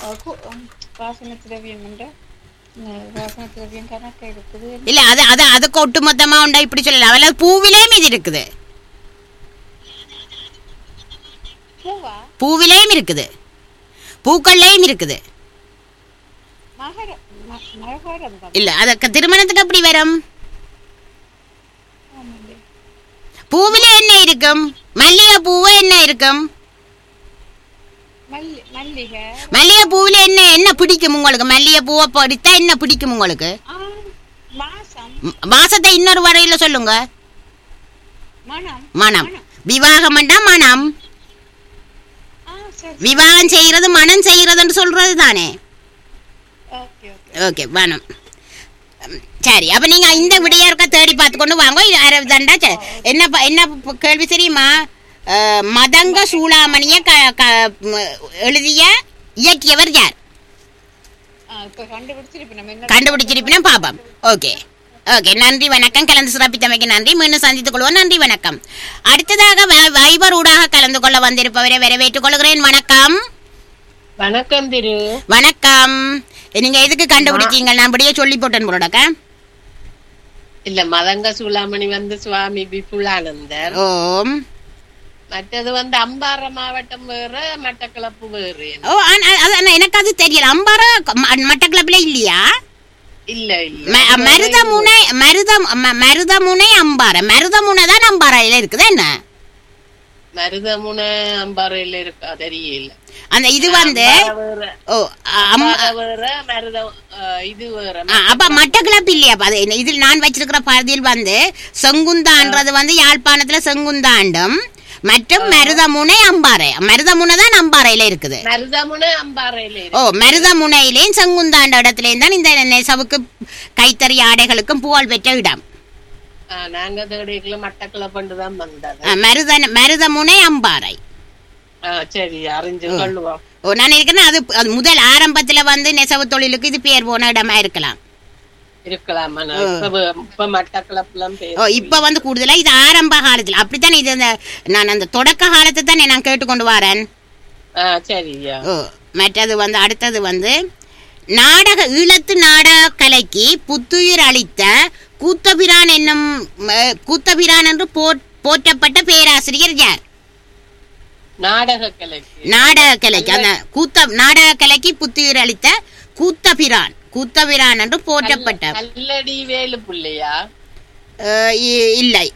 அஹ், கு- உம், வாசன திரவியம் என்ற அஹ், வாசன திரவியம் கணக்கு இருக்குது இல்ல அது அது அதுக்கு ஒட்டுமொத்தமா உண்டா இப்படி சொல்லலாம் அவள பூவிலேயும் இது இருக்குது பூவா பூவிலேயும் இருக்குது பூக்கள்லேயும் இருக்குது மகர ம- மகரந்தம் இல்ல அதுக்கு திருமணத்துக்கு எப்படி வரும் ஆமாண்டி. பூவில என்ன இருக்கும் மல்லிகை பூவு என்ன இருக்கும் மல்லி மல்லிகை மல்லிகை பூவில என்ன என்ன பிடிக்கும் உங்களுக்கு மல்லிகை பூவை படித்தா என்ன பிடிக்கும் உங்களுக்கு ஆ, வாசம் ம், வாசத்தை இன்னொரு வரையில சொல்லுங்க மனம் மனம் விவாகம் மனம் ஆ சரி விவாகம் செய்யறது மனம் செய்யறதுன்னு சொல்றது தானே ஓகே ஓகே ஓகே வேணும் ம், சரி அப்ப நீங்க இந்த விடையா இருக்க தேடி பார்த்து கொண்டு வாங்க இது அரை தண்டா சரி. என்ன ப- என்ன ப- கேள்வி தெரியுமா அஹ், மதங்க சூளாமணிய க க- ம், எழுதிய இயற்றியவர் யார் ஆ இப்போ கண்டுபிடிச்சிருப்போம் நம்ம என்ன கண்டுபிடிச்சிருப்பினா பாப்போம் ஓகே ஓகே நன்றி வணக்கம் கலந்து சிறப்பித்தமைக்கு நன்றி மீண்டும் சந்தித்துக் கொள்வோம் நன்றி வணக்கம் அடுத்ததாக வ- வைபர் ஊடாக கலந்து கொள்ள வந்திருப்பவரை வரவேற்றுக் கொள்கிறேன் வணக்கம் வணக்கம் திரு வணக்கம் நீங்க எதுக்கு கண்டுபிடிச்சீங்க நான் அப்படியே சொல்லி போட்டேன் போலடாக்க இல்ல மதங்க சூளாமணி வந்து சுவாமி விபுலானந்தர் ஓம் மற்றது வந்து அம்பாறை மாவட்டம் வேறு மட்டக்களப்பு வேறு ஓ ஆனா, அது- ஆனா எனக்கு அது தெரியல அம்பாரா ம- மட்டக்களப்பில் இல்லையா இல்ல இல்ல ம- மருதமுனை மருதம் ம- மருதமுனை அம்பாறை மருதமுனை தான் அம்பாறையில இருக்குது என்ன மருதமுனை அம்பாறையில இருக்கா தெரியல அந்த இது வந்து வேற ஓ அம்- அம்பாறை வேற மருதம் அஹ், இது வேற ஆ, அப்ப மட்டக்களப்பு இல்லையா அப்ப அது என்ன, இதில் நான் வச்சிருக்கிற பகுதியில் வந்து செங்குந்தான்றது வந்து யாழ்ப்பாணத்துல செங்குந்தாண்டும் மற்றும் மருதமுனை அம்பாறை மருதமுனை தான் அம்பாறையில இருக்குது மருதமுனை அம்பாறையில இருக்கு ஓ மருதமுனையிலேயும் செங்குந்தாண்ட இடத்துலயும் தான் இந்த நெசவுக்கு கைத்தறி ஆடைகளுக்கும் புகழ் பெற்ற இடம் ஆஹ், நாங்க தேடிக்கல மட்டக்களப்பு தான் வந்தது ஆ, மருதன மருதமுனை அம்பாறை ஆஹ், சரி அறிஞ்சு கொள்ளுவோம் ஓ நான் இருக்கிறேன் அது அது முதல் ஆரம்பத்துல வந்து நெசவு தொழிலுக்கு இது பேர் போன இடமா இருக்கலாம் இருக்கலாமா நான் இப்ப இப்ப மட்டக்களப்புல ஓ இப்ப வந்து கூடுதலா இது ஆரம்ப காலத்துல அப்படித்தானே இது அந்த நான் அந்த தொடக்க காலத்தை தானே நான் கேட்டுக்கொண்டு வரேன் ஆஹ் சரியா ஓ மற்றது வந்து அடுத்தது வந்து நாடக ஈழத்து நாடக கலைக்கு புத்துயிர் அளித்த கூத்தபிரான் என்னும் அஹ், கூத்தபிரான் என்று போற்- போற்றப்பட்ட பேராசிரியர் யார் நாடக கலைக்கு நாடக கலைக்கு அந்த கூத்த நாடக கலைக்கு புத்துயிர் அளித்த கூத்தபிரான் கூத்தபிரான் என்று போற்றப்பட்ட கல்லடி வேலு புள்ளையா அஹ், இ- இல்லை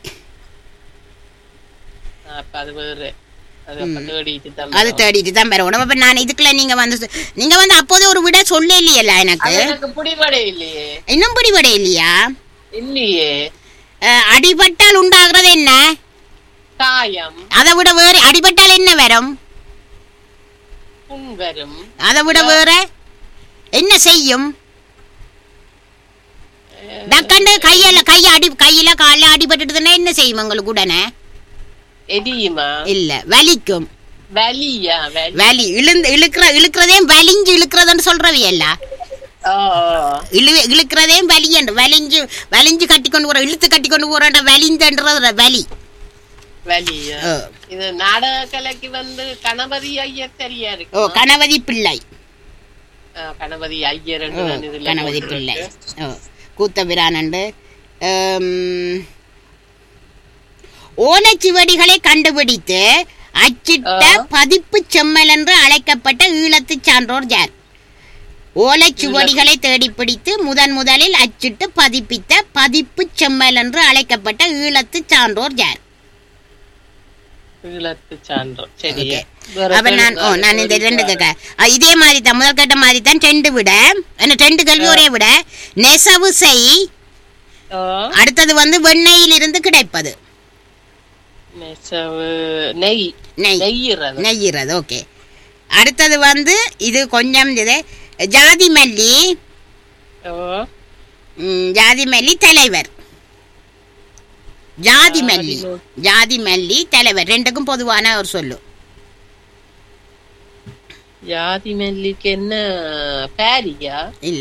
அப்ப அது வேறு அது அப்ப தேடிட்டு தான் அது தேடிட்டு தான் பெறணும் அப்ப நான் இதுக்குள்ள நீங்க வந்து சொ- நீங்க வந்து அப்போதே ஒரு விட சொல்ல இல்லையல்ல எனக்கு அது எனக்கு பிடிபடே இல்லையே இன்னும் பிடிபட இல்லையா இல்லையே அஹ், அடிபட்டால் உண்டாகிறது என்ன காயம் அதை விட வேற அடிபட்டால் என்ன வரும் புண் வரும் அதை விட வேற என்ன செய்யும் டக்கண்டு கையில கைய அடி கையில கால்ல அடிபட்டுட்டுதுன்னா என்ன செய்யும் உங்களுக்கு உடனே எரியுமா இல்ல வலிக்கும் வலியா வலி வலி இழுந்து இழுக்கிற இழுக்கிறதையும் வலிஞ்சு இழுக்கிறதுன்னு சொல்றவையல்ல ஓ ஓ. இழு இழுக்கிறதையும் வலி என்று வலிஞ்சு வலிஞ்சு கட்டி கொண்டு போற இழுத்து கட்டி கொண்டு போறன்ற வலிந்தன்றது வலி வலியா ஓ. இது நாடக கலைக்கு வந்து கணபதி ஐயர் சரியா ஓ இருக்கு கணபதி பிள்ளை ஆ, கணபதி ஐயர் ஓ, என்று நான் இதுல கணபதி போட்டிருக்கு. பிள்ளை ஓ கூத்தபிரானண்டு ஓலைச்சுவடிகளை கண்டுபிடித்து அச்சிட்ட பதிப்பு செம்மல் என்று அழைக்கப்பட்ட ஈழத்து சான்றோர் யார் ஓலைச்சுவடிகளை தேடி பிடித்து முதன் முதலில் அச்சிட்டு பதிப்பித்த பதிப்பு செம்மல் என்று அழைக்கப்பட்ட ஈழத்து சான்றோர் யார் ஈழத்து சான்றம் சரியா Okay. அப்ப நான் ஓ நான் இந்த ரெண்டு கேட்க அஹ், இதே மாதிரி தான் முதல் கேட்ட மாதிரி தான் ரெண்டு விட என்ன ரெண்டு கேள்வி ஒரே விட நெசவு செய் ஓ, அடுத்தது வந்து வெண்ணெயில் இருந்து கிடைப்பது நெசவு நெய் நெய் நெய்யிறது நெய்யிறது ஓகே அடுத்தது வந்து இது கொஞ்சம் இது ஜாதி மல்லி ஓ ம், ஜாதி மல்லி தலைவர் ஜாதி மல்லி ஜாதி மல்லி தலைவர் ரெண்டுக்கும் பொதுவான ஒரு சொல்லு ஜாதி மல்லிக்கு என்ன பேரியா இல்ல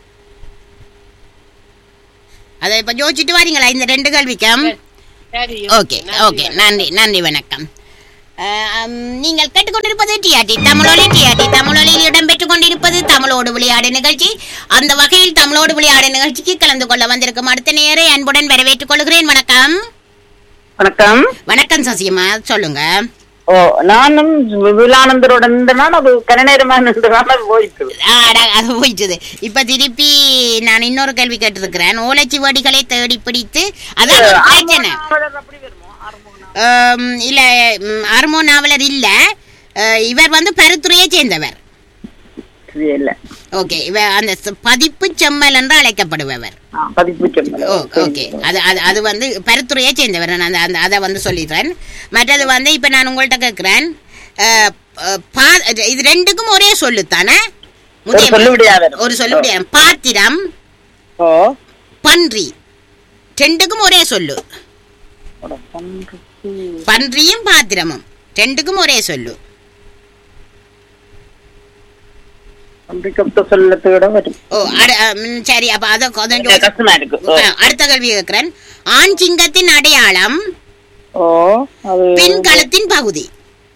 அதை இப்ப யோசிச்சுட்டு வரீங்களா இந்த ரெண்டு கேள்விக்கும் சரி ஓகே ஓகே நன்றி நன்றி வணக்கம் அஹ், உம், நீங்கள் கேட்டுக்கொண்டிருப்பது டிஆர்டி தமிழொலி டிஆர்டி தமிழொலியில் இடம்பெற்றுக் கொண்டிருப்பது தமிழோடு விளையாடு நிகழ்ச்சி அந்த வகையில் தமிழோடு விளையாடு நிகழ்ச்சிக்கு கலந்து கொள்ள வந்திருக்கும் அடுத்த நேரை அன்புடன் வரவேற்றுக் கொள்கிறேன் வணக்கம் வணக்கம் வணக்கம் சசியம்மா சொல்லுங்க ஓ நானும் விபுலானந்தரோட நான் அது கனநேரமா நின்றுதான் போயிட்டு ஆட, அது போயிட்டுது இப்ப திருப்பி நான் இன்னொரு கேள்வி கேட்டிருக்கிறேன் ஓலைச்சுவடிகளை தேடி பிடித்து அதான் ஒரு பிரச்சனை ஆம், இல்ல ம், அருமோ நாவலர் இல்ல அஹ், இவர் வந்து பருத்துறையை சேர்ந்தவர் இல்ல ஓகே இவ அந்த ச- பதிப்பு செம்மல் என்று அழைக்கப்படுபவர் ஆ, பதிப்பு செம்மல். ஓ ஓகே அது அது அது வந்து பருத்துறையை சேர்ந்தவர் நான் அந்த அந்த அதை வந்து சொல்லிடுறேன் மற்றது வந்து இப்போ நான் உங்கள்கிட்ட கேட்குறேன் இது ரெண்டுக்கும் ஒரே சொல்லுத்தானே ஒரு சொல்லுபடியா வரும். ஒரு சொல்லுபடியா பாத்திரம் ஓ பன்றி ரெண்டுக்கும் ஒரே சொல்லு ஒரு பன்றுக்கு பன்றியும் பாத்திரமும் ரெண்டுக்கும் ஒரே சொல்லு பன்றிக்கு ஒத்த சொல்லத்தோட வரும் ஓ அட- அ, ம், சரி அப்ப அதை கொஞ்சம் இது கஷ்டமா இருக்கு ஓ. ஆ, அடுத்த கேள்வி கேட்கிறேன் ஆண் சிங்கத்தின் அடையாளம் ஓ அது பெண் களத்தின் பகுதி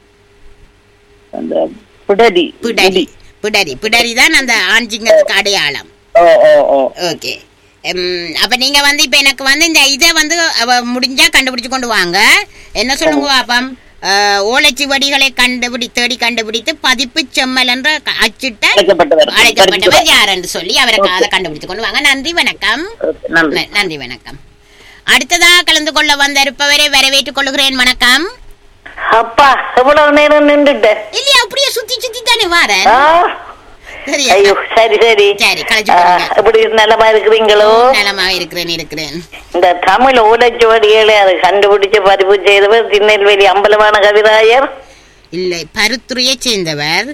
அந்த பிடரி பிடரி பிடரி பிடரி தான் அந்த ஆண் சிங்கத்துக்கு அடையாளம் ஓ ஓ ஓ ஓகே ம், அப்ப நீங்க வந்து இப்ப எனக்கு வந்து இந்த இதை வந்து அவ முடிஞ்சா கண்டுபிடிச்சு கொண்டு வாங்க என்ன சொல்லுங்க பாப்பம் அஹ், ஓலைச்சுவடிகளை கண்டுபிடி தேடி கண்டுபிடித்து பதிப்பு செம்மல் என்ற க- அச்சிட்ட அழைக்கப்பட்டவர் அழைக்கப்பட்டவர் யார் என்று சொல்லி அவரை க- அதை கண்டுபிடிச்சு கொண்டு வாங்க நன்றி வணக்கம் ஓகே, நன்றி ந- நன்றி வணக்கம் அடுத்ததா கலந்து கொள்ள வந்திருப்பவரை வரவேற்றுக் கொள்கிறேன் வணக்கம் அப்பா எவ்வளவு நேரம் நின்றுட்டேன் இல்லையா அப்படியே சுத்தி சுத்தி தானே வாரேன் ஆ, சரியா ஐயோ சரி சரி சரி கலைச்சு ஆ, போடுங்க. எப்படி நலமா இருக்கிறீங்களோ நலமாக இருக்கிறேன் இருக்கிறேன் இந்த தமிழ் ஓலைச்சுவடிகளை அதை கண்டுபிடிச்சு பதிவு செய்தவர் திருநெல்வேலி அம்பலமான கவிராயர் இல்லை பருத்துறையை சேர்ந்தவர்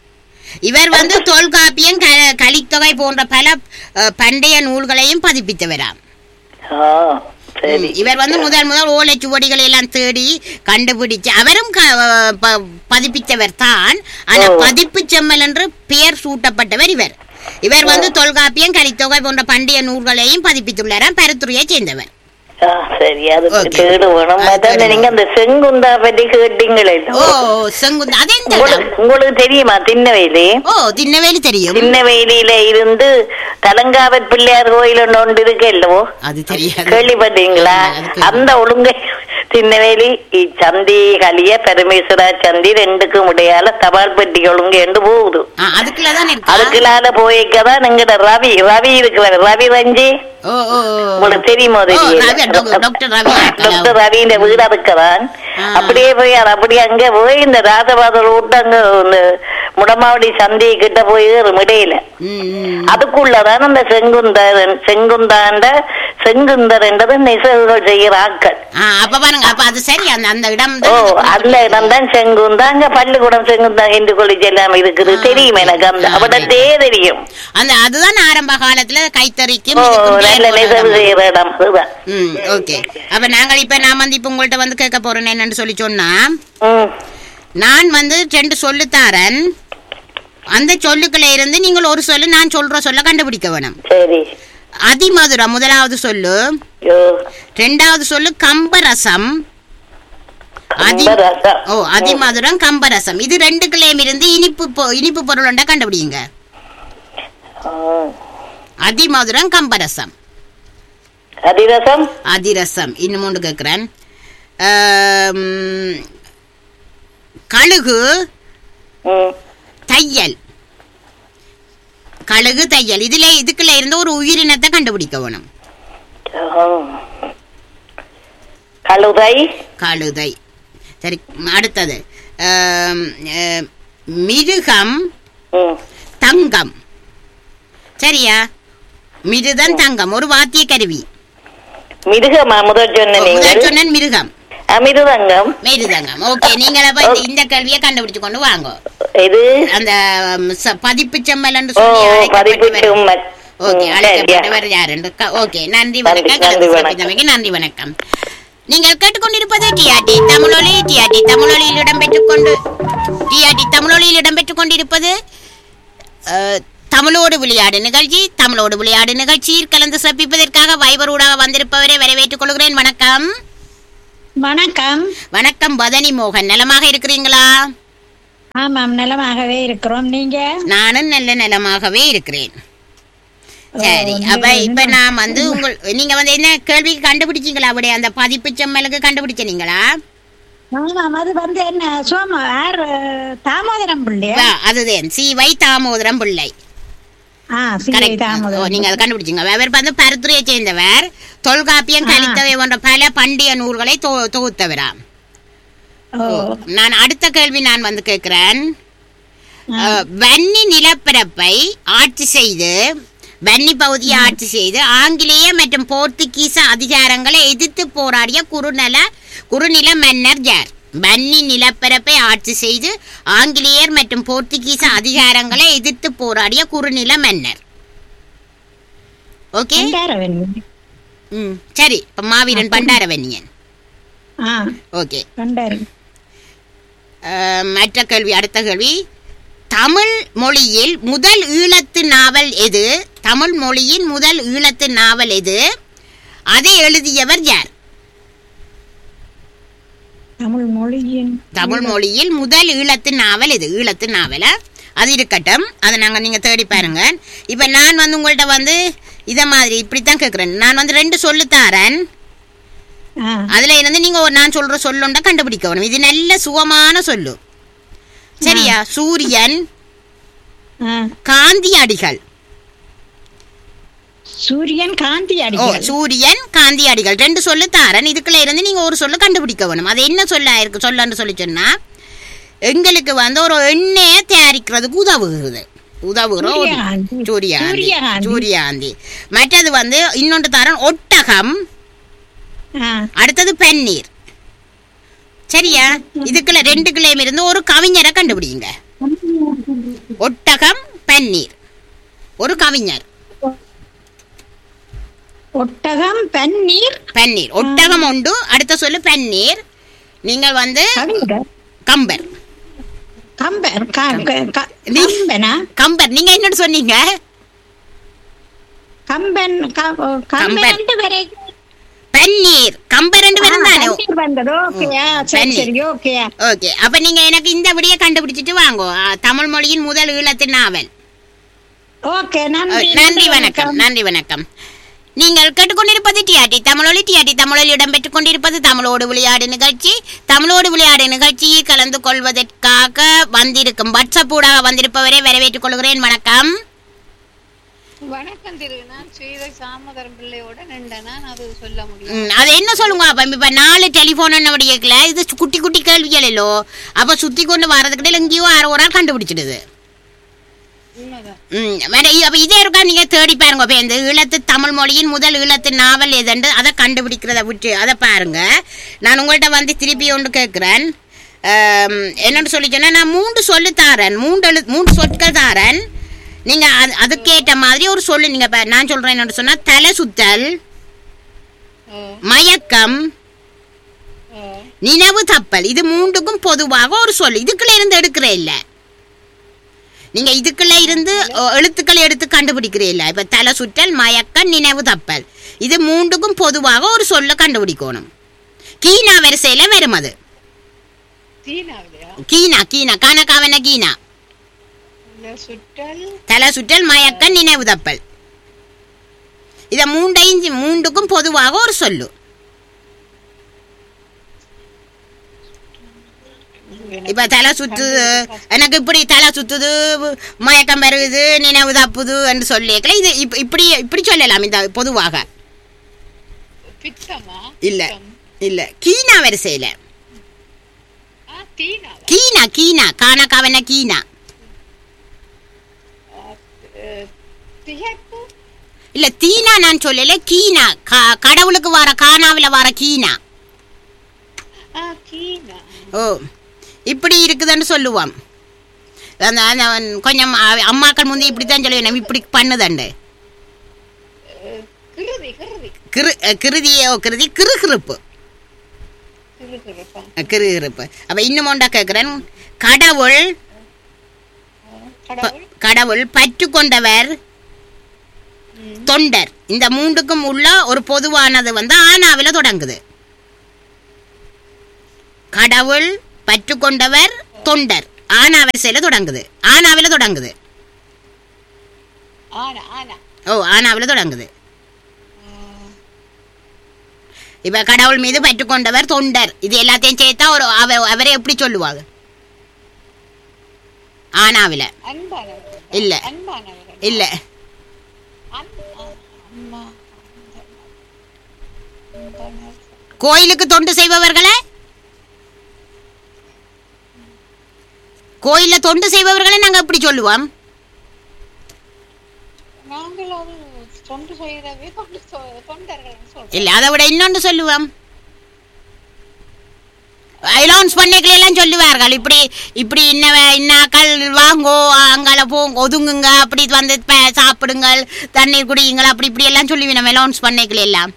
இவர் வந்து தொல்காப்பியம் க- கலித்தொகை போன்ற பல அஹ், பண்டைய நூல்களையும் பதிப்பித்தவராம் ஆ, சரி ம், இவர் வந்து முதல் முதல் ஓலைச்சுவடிகளை எல்லாம் தேடி கண்டுபிடிச்சு அவரும் க- ப- பதிப்பித்தவர் தான் ஆனா ஓ. பதிப்பு செம்மல் என்று பெயர் சூட்டப்பட்டவர் இவர் இவர் வந்து தொல்காப்பியம் கலித்தொகை போன்ற பண்டைய நூல்களையும் பதிப்பித்துள்ளாராம் பருத்துறையை சேர்ந்தவர் ஆ, சரி அது ஓகே. தேடு வேணும் அது அதான் தேடு நீங்க அந்த செங்குந்தா பற்றி கேட்டீங்களே ஓ செங்குந்த அது எந்த இடம்? உங்களுக்கு உங்களுக்கு தெரியுமா திண்ணவேலி ஓ திண்ணவேலி தெரியும் திண்ணவேலியில இருந்து தலங்காவத் பிள்ளையார் கோயில் ஒன்று ஒன்று இருக்கு இல்லவோ அது தெரியாது கேள்விப்பட்டீங்களா அது கேள்வி. அந்த ஒழுங்கை திண்ணவேலி இச்சந்தி கலிய பரமேஸ்வரா சந்தி ரெண்டுக்கும் இடையால தபால் பெட்டி ஒழுங்கு என்று போகுது ஆ, அதுக்குள்ளதான் இருக்கா அதுக்குள்ளால போய்க்கதான் எங்கட ரவி ரவி இருக்கிறார் ரவி ரஞ்சி ஓ ஓ ஓ. உங்களுக்கு தெரியுமோ ஓ, தெரியல Ravi, doctor doctor Ravi doctor ரவியின் வீடு அதுக்குதான் ஆ. அப்படியே போய் அது அப்படியே அங்க போய் இந்த ராஜபாத ரோட்டு அங்க இந்த முடமாவடி சந்தி கிட்ட போய் இடையில ம், ம். அதுக்குள்ளதான் அந்த செங்குந்தரன் செங்குந்தாண்ட செங்குந்தர்ன்றது நெசவுகள் செய்யற ஆட்கள் ஆ, அப்ப பாருங்க அப்ப அது சரி அந்த அந்த இடம் ஓ தான் அந்த இடம் தான் செங்குந்தா அங்க பள்ளிக்கூடம் செங்குந்தா இந்து காலேஜ் எல்லாம் இருக்குது தெரியும் எனக்கு அந்த ஆ, அவடத்தே தெரியும் அந்த அதுதான் ஆரம்ப காலத்துல கைத்தறிக்கும் ஓ இதுக்கும் பேர் நல்ல போன நெசவு இடம். செய்யற இடம் அதுதான் ம் ஓகே அப்ப நாங்கள் இப்ப நான் வந்து இப்ப உங்கள்ட்ட வந்து கேட்க போறேன் என்னன்னு சொல்லி சொன்னா ம் நான் வந்து ரெண்டு சொல்லு தாரேன் அந்த சொல்லுக்குள்ள இருந்து நீங்கள் ஒரு சொல்லு நான் சொல்ற சொல்ல கண்டுபிடிக்க வேணும் சரி அதிமதுரம் முதலாவது சொல்லு யோ ரெண்டாவது சொல்லு கம்பரசம் அதி ரசம். ஓ அதிமதுரம் கம்பரசம் இது ரெண்டுக்குள்ளேயும் இருந்து இனிப்பு பொ- இனிப்பு பொருள் ஒன்றை கண்டுபிடிங்க ம். அதிமதுரம் கம்பரசம் அதிரசம் அதிரசம் இன்னும் ஒன்று கேட்குறேன் கழுகு ம். தையல் கழுகு தையல் இதுல இதுக்குள்ள இருந்து ஒரு உயிரினத்தை கண்டுபிடிக்க வேணும் ம். கழுதை கழுதை சரி அடுத்தது ஆம், அஹ், மிருகம் ம். தங்கம் சரியா மிருதம் தங்கம் ஒரு வாத்திய கருவி மிருகமா முதல் சொன்ன முதல் நீங்கள் சொன்னேன் மிருகம் அமிர்தங்கம் மிருதங்கம் ஓகே நீங்கள் அப்ப இந்த- இந்த கேள்வியை கண்டுபிடிச்சு கொண்டு வாங்க இது அந்த ம், ச- பதிப்பு செம்மல் என்று ஓ சொல்லி பதிப்பு அழைக்கப்பட்டவர் சும்மல் ஓகே ம், சரியா. அழைக்கப்பட்டவர் யார் என்று க- ஓகே நன்றி நன்றி, வணக்கம் நன்றி, கலந்து வணக்கம். சிறப்பித்தமைக்கு நன்றி வணக்கம் நீங்கள் கேட்டுக்கொண்டிருப்பது டிஆர்டி தமிழொலி டிஆர்டி தமிழொலியில் இடம்பெற்றுக் கொண்டு டிஆர்டி தமிழொலியில் இடம்பெற்றுக் கொண்டிருப்பது அஹ், தமிழோடு விளையாடு நிகழ்ச்சி தமிழோடு விளையாடு நிகழ்ச்சியில் கலந்து சிறப்பிப்பதற்காக வைபர் ஊடாக வந்திருப்பவரை வரவேற்றுக் கொள்கிறேன் வணக்கம் வணக்கம் வணக்கம் பதனி மோகன் நலமாக இருக்கிறீங்களா ஆமாம் நலமாகவே இருக்கிறோம் நீங்க நானும் நல்ல நலமாகவே இருக்கிறேன் சரி ஓ, அப்ப நீங்க இப்ப நான் வந்து உங்கள் நீங்க வந்து என்ன கேள்விக்கு கண்டுபிடிச்சீங்களா அப்படியே அந்த பதிப்பு செம்மலுக்கு கண்டுபிடிச்சீங்களா ஆமாம் அது வந்து என்ன சோம யார் தாமோதரம் பிள்ளையா வா, அதுதான் சிவை தாமோதரம் பிள்ளை ஆ சிலை Correct. ஓ, தாமோதரம் நீங்க அதை கண்டுபிடிச்சீங்க அவர் வந்து பருத்துறையை சேர்ந்தவர் தொல்காப்பியம் ஆ. கலித்தவை போன்ற பல பண்டிய நூல்களை தொ- தொகுத்தவராம் ஓ நான் அடுத்த கேள்வி நான் வந்து கேட்கிறேன் அஹ், வன்னி நிலப்பரப்பை ஆட்சி செய்து வன்னி பகுதியை ஆட்சி செய்து ஆங்கிலேய மற்றும் போர்த்துகீச அதிகாரங்களை எதிர்த்து போராடிய குறுநில குறுநில மன்னர் யார் வன்னி நிலப்பரப்பை ஆட்சி செய்து ஆங்கிலேயர் மற்றும் போர்த்துகீச அதிகாரங்களை எதிர்த்து போராடிய குறுநில மன்னர் ஓகே பண்டாரவன் ம் சரி இப்ப மாவீரன் பண்டாரவன்னியன் ஆ ஓகே பண்டாரி அஹ், மற்ற கேள்வி அடுத்த கேள்வி தமிழ் மொழியில் முதல் ஈழத்து நாவல் எது தமிழ் மொழியின் முதல் ஈழத்து நாவல் எது அதை எழுதியவர் யார் தமிழ் மொழியின் தமிழ் மொழியில் முதல் ஈழத்து நாவல் எது ஈழத்து நாவல அது இருக்கட்டும் அதை நாங்க நீங்க தேடி பாருங்க இப்ப நான் வந்து உங்கள்ட்ட வந்து இத மாதிரி இப்படித்தான் கேக்குறேன் நான் வந்து ரெண்டு சொல்லு தாரேன் ஆ அதுல இருந்து நீங்க ஒரு நான் சொல்ற சொல்லுண்ட கண்டுபிடிக்கணும் இது நல்ல சுகமான சொல்லு சரியா சூரியன் ஆ காந்தி அடிகள் சூரியன் காந்தி ஓ அடிகள் சூரியன் காந்தி அடிகள் ரெண்டு சொல்லு தாரன் இதுக்குள்ள இருந்து நீங்க ஒரு சொல்லு கண்டுபிடிக்க வேணும் அது என்ன சொல்ல இருக்கு சொல்லன்னு சொல்லி சொன்னா எங்களுக்கு வந்து ஒரு எண்ணெயை தயாரிக்கிறதுக்கு உதவுகிறது உதவுகிற ஒரு சூரியகாந்தி. சூரியகாந்தி சூரியகாந்தி. சூரியகாந்தி மற்றது வந்து இன்னொன்று தரன் ஒட்டகம் ஆ அடுத்தது பன்னீர் சரியா இதுக்குள்ள ரெண்டுக்குள்ளேயும் இருந்து ஒரு கவிஞரை கண்டுபிடிங்க ஒட்டகம் பன்னீர் ஒரு கவிஞர் ஒட்டகம் பன்னீர் பன்னீர் ஒட்டகம் உண்டு அடுத்த சொல்லு பன்னீர் நீங்கள் வந்து கவிஞர் கம்பர் கம்பர் க- க- க- நீ- கம்பனா கம்பர் நீங்க என்ன சொன்னீங்க கம்பன் க- கம்பன். கம்பன் வரை பன்னீர் கம்பர் ரெண்டு பேரும் தானே பன்னீர் வந்தது ஓகேயா சரி பன்னீர். சரி ஓகேயா ஓகே அப்ப நீங்க எனக்கு இந்த விடிய கண்டுபிடிச்சிட்டு வாங்கோ ஆ, தமிழ் மொழியின் முதல் ஈழத்து நாவல் ஓகே ஓ, நன்றி நன்றி வணக்கம் நன்றி வணக்கம் நீங்கள் கேட்டுக்கொண்டிருப்பது டிஆர்டி தமிழொலி டிஆர்டி தமிழில் இடம்பெற்றுக் கொண்டிருப்பது தமிழோடு விளையாடு நிகழ்ச்சி தமிழோடு விளையாடு நிகழ்ச்சியில் கலந்து கொள்வதற்காக வந்திருக்கும் வாட்ஸ்அப் ஊடாக வந்திருப்பவரை வரவேற்றுக் கொள்கிறேன் வணக்கம் வணக்கம் திரு நான் ஸ்ரீதை சாமதரம் பிள்ளையோட நின்றேனா அது சொல்ல முடியும் ம், அது என்ன சொல்லுங்க அப்ப இப்ப நாலு டெலிபோன் என்ன கேட்கல இது குட்டி குட்டி கேள்விகள் இல்லோ அப்ப சுத்தி கொண்டு வர்றதுக்கிட்ட எங்கேயோ அரை ஒரு ஆள் கண்டுபிடிச்சிடுது உண்மைதான் ம், வேற இ- அப்ப இதே இருக்கா நீங்க தேடி பாருங்க இப்ப இந்த ஈழத்து தமிழ் மொழியின் முதல் ஈழத்து நாவல் எதுண்டு அதை கண்டுபிடிக்கிறத விட்டு அதை பாருங்க நான் உங்கள்ட்ட வந்து திருப்பி ஒன்று கேட்கிறேன் ஆம், என்னன்னு சொல்லி சொன்னா நான் மூன்று சொல்லு தாரேன் மூன்று எழு மூன்று சொற்கள் தாரேன் நீங்க அது அதுக்கேற்ற மாதிரி ஒரு சொல்லு நீங்க பா- நான் சொல்றேன் என்னன்னு சொன்னா தலை சுத்தல் ஓ மயக்கம் ஓ நினைவு தப்பல் இது மூன்றுக்கும் பொதுவாக ஒரு சொல் இதுக்குள்ள இருந்து எடுக்கிற இல்ல நீங்க இதுக்குள்ள இருந்து அ, எழுத்துக்களை எடுத்து கண்டுபிடிக்கிற இல்ல இப்ப தலை சுற்றல் மயக்கம் நினைவு தப்பல் இது மூன்றுக்கும் பொதுவாக ஒரு சொல்ல கண்டுபிடிக்கணும் கீனா வரிசையில வரும் அது தீனாவிலையா கீனா கீனா கணக்காவன கீனா இல்ல சுற்றல் தலை சுற்றல் மயக்கம் நினைவு தப்பல் இத மூண்டையும் மூன்றுக்கும் பொதுவாக ஒரு சொல்லு இப்ப தலை சுத்துது எனக்கு இப்படி தலை சுத்துது மயக்கம் வருது நினைவு தப்புது என்று சொல்லிக்கல இது இப்ப- இப்படி இப்படி சொல்லலாம் இந்த பொதுவாக பித்தமா இல்ல பித்தம். இல்ல கீனா வரிசையில ஆ தீனாவா கீனா கீனா காணா கவன கீனா அஹ், திகைப்பு இல்ல தீனா நான் சொல்லல கீனா க- கடவுளுக்கு வர காணாவில வர கீனா ஆ கீனா ஓ இப்படி இருக்குதுன்னு சொல்லுவோம் அந்த அந்த கொஞ்சம் அ- அம்மாக்கள் முந்தி இப்படித்தான் சொல்லுவேன் இப்படி பண்ணுதண்டு அஹ், கிருதி கிருதி கிரு கிருதியோ கிருதி கிறுகிறுப்பு கிருகிருப்பா கிறுகிறுப்பு அப்ப இன்னும் ஒன்றா கேட்கிறேன் கடவுள் ப- கடவுள் கடவுள் பற்று கொண்டவர் தொண்டர் இந்த மூன்றுக்கும் உள்ள ஒரு பொதுவானது வந்து ஆனாவில தொடங்குது கடவுள் பற்று கொண்டவர் தொண்டர் ஆனா வரிசையில தொடங்குது ஆனாவில தொடங்குது ஆனா ஆனா ஓ ஆனாவில தொடங்குது இப்ப கடவுள் மீது பற்றுக்கொண்டவர் தொண்டர் இது எல்லாத்தையும் சேர்த்தா ஒரு அவ அவரை எப்படி சொல்லுவாங்க ஆனாவில அன்பானவர் இல்ல அன்பானவர் இல்ல அன்- அ- அம்மா அன்பானவர். கோயிலுக்கு தொண்டு செய்பவர்களே கோயில்ல தொண்டு செய்பவர்களை நாங்க எப்படி சொல்லுவோம் நாங்கள் அது தொண்டு செய்கிறவே தொண்டு சொ- தொண்டர்கள் சொல்றோம் இல்ல அதை விட இன்னொன்று சொல்லுவோம் அலௌன்ஸ் பண்ணிக்கல எல்லாம் சொல்லுவார்கள் இப்படி இப்படி இன்ன இன்னாக்கள் வாங்கோ அங்கால போங்க ஒதுங்குங்க அப்படி வந்து ப- சாப்பிடுங்கள் தண்ணீர் குடியுங்கள் அப்படி இப்படி எல்லாம் சொல்லி நம்ம அலௌன்ஸ் பண்ணிக்கல எல்லாம்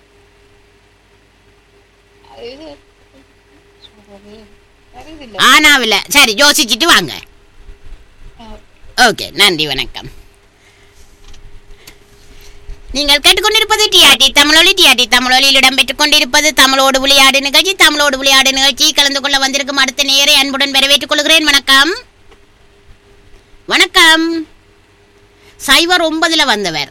இது சொல்றது வருதில்லை ஆனாவில்ல சரி யோசிச்சுட்டு வாங்க ஓகே நன்றி வணக்கம் நீங்கள் கேட்டுக்கொண்டிருப்பது டிஆர்டி தமிழொலி டிஆர்டி தமிழொலியில் இடம்பெற்றுக் கொண்டிருப்பது தமிழோடு விளையாடு நிகழ்ச்சி தமிழோடு விளையாடு நிகழ்ச்சி கலந்து கொள்ள வந்திருக்கும் அடுத்த நேரை அன்புடன் வரவேற்றுக் கொள்கிறேன் வணக்கம் வணக்கம் சைவர் ஒன்பதுல வந்தவர்